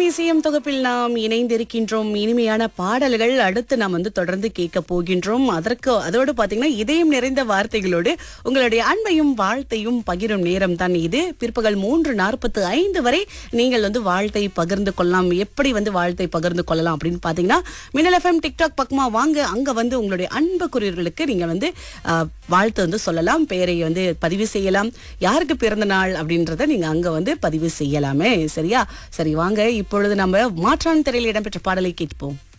இசையம் தொகுப்பில் நாம் இணைந்திருக்கின்றோம் இனிமையான பாடல்கள் அடுத்து நாம் வந்து தொடர்ந்து கேட்க போகின்றோம் அதற்கு அதோடு பாத்தீங்கன்னா இதயம் நிறைந்த வார்த்தைகளோடு உங்களுடைய அன்பையும் வாழ்த்தையும் பகிரும் நேரம் தான் இது பிற்பகல் மூன்று நாற்பத்து ஐந்து வரை நீங்கள் வந்து வாழ்த்தை பகிர்ந்து கொள்ளலாம் எப்படி வந்து வாழ்த்தை பகிர்ந்து கொள்ளலாம் அப்படின்னு பாத்தீங்கன்னா மின்னல் எஃப்எம் டிக்டாக் பக்கமா வாங்க அங்க வந்து உங்களுடைய அன்புக்குரியவர்களுக்கு நீங்க வந்து ஆஹ், வாழ்த்து வந்து சொல்லலாம் பெயரை வந்து பதிவு செய்யலாம் யாருக்கு பிறந்த நாள் அப்படின்றத நீங்க அங்க வந்து பதிவு செய்யலாமே சரியா சரி வாங்க இப்பொழுது நம்ம மாற்றான் திரையில் இடம்பெற்ற பாடலை கேட்போம்